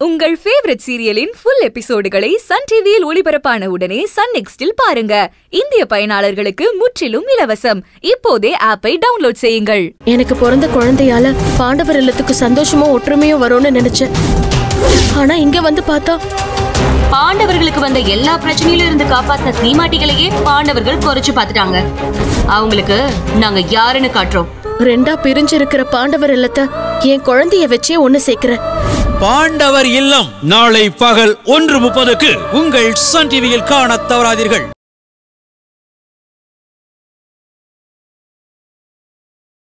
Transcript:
உங்கள் ஃபேவரட் சீரியலின் ஃபுல் எபிசோடுகளை சன் டிவியில் ஒளிபரப்பான உடனே சன் நெக்ஸ்டில் பாருங்க இந்திய பயனாளர்களுக்கு முற்றிலும் இலவசம் இப்போதே ஆப்பை டவுன்லோட் செய்யுங்கள் எனக்கு பிறந்த குழந்தையால பாண்டவர் இல்லத்துக்கு சந்தோஷமும் ஒற்றுமையும் வரும்னு நினைச்சேன் ஆனா இங்க வந்து பார்த்தா பாண்டவர்களுக்கு வந்த எல்லா பிரச்சனையில இருந்து காப்பாத்தின சீமாட்டிகளையே பாண்டவர்கள் குறைச்சு பார்த்துட்டாங்க அவங்களுக்கு நாங்க யாருன்னு காட்டுறோம் ரெண்டா பிரிஞ்சு இருக்கிற பாண்டவர் இல்லத்தை என் குழந்தைய வச்சே ஒண்ணு சேர்க்கிறேன் பாண்டவர் இல்லம் நாளை பகல் ஒன்று முப்பதுக்கு உங்கள் சன் டிவியில் காணத் தவறாதீர்கள்